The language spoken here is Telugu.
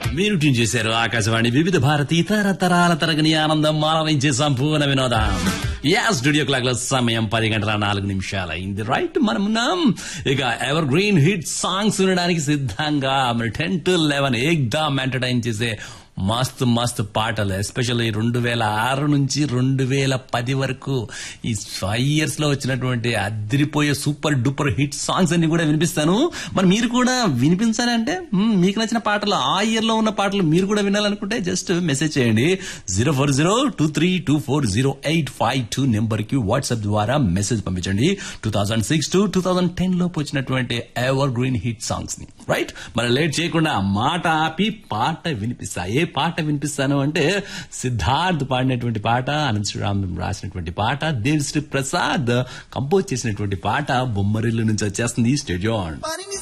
మీరు ట్యూన్ చేశారు ఆకాశవాణి వివిధ భారతి తరతరాల తరగని ఆనందం మాలవించే సంపూర్ణ వినోదం యా స్టూడియో క్లాక్ లో సమయం పది గంటల నాలుగు నిమిషాలు అయింది రైట్ మనం ఉన్నాం ఇక ఎవర్ గ్రీన్ హిట్ సాంగ్స్ వినడానికి సిద్ధంగా మరి టెన్ టు లెవెన్ ఏక్దామ్ ఎంటర్టైన్ చేసే మస్తు మస్తు పాటలు ఎస్పెషల్లీ రెండు వేల ఆరు నుంచి రెండు వేల పది వరకు ఈ ఫైవ్ ఇయర్స్ లో వచ్చినటువంటి అదిరిపోయే సూపర్ డూపర్ హిట్ సాంగ్స్ అన్ని కూడా వినిపిస్తాను మరి మీరు కూడా వినిపించాలి అంటే మ్మ్, మీకు నచ్చిన పాటలు ఆ ఇయర్ లో ఉన్న పాటలు మీరు కూడా వినాలనుకుంటే జస్ట్ మెసేజ్ చేయండి zero four zero two three two four zero eight five two number కి వాట్సాప్ ద్వారా మెసేజ్ పంపించండి two thousand six to two thousand ten లోపు వచ్చినటువంటి ఎవర్ గ్రీన్ హిట్ సాంగ్స్ ని రైట్ మరి లేట్ చేయకుండా మాట ఆపి పాట వినిపిస్తా ఏ పాట వినిపిస్తాను అంటే సిద్ధార్థ్ పాడినటువంటి పాట అనంత శ్రీరామ్ రాసినటువంటి పాట దేవిశ్రీ ప్రసాద్ కంపోజ్ చేసినటువంటి పాట బొమ్మరిల్లు నుంచి వచ్చేస్తుంది స్టేడియం